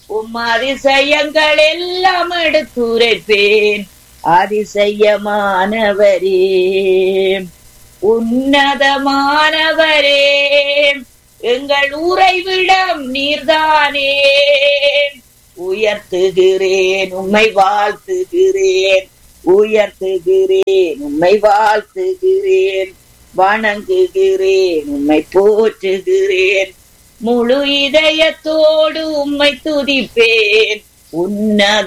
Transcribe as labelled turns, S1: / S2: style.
S1: உம் அதிசயங்கள் எல்லாம் எடுத்துரைப்பேன் அதிசயமானவரே உன்னதமானவரே எங்கள் உறைவிடம் நீர்தானே உயர்த்துகிறேன் உம்மை வாழ்த்துகிறேன் உயர்த்துகிறேன் உம்மை வாழ்த்துகிறேன் வணங்குகிறேன் உம்மை போற்றுகிறேன் முழு இதயத்தோடு உம்மை துதிப்பேன் உன்னத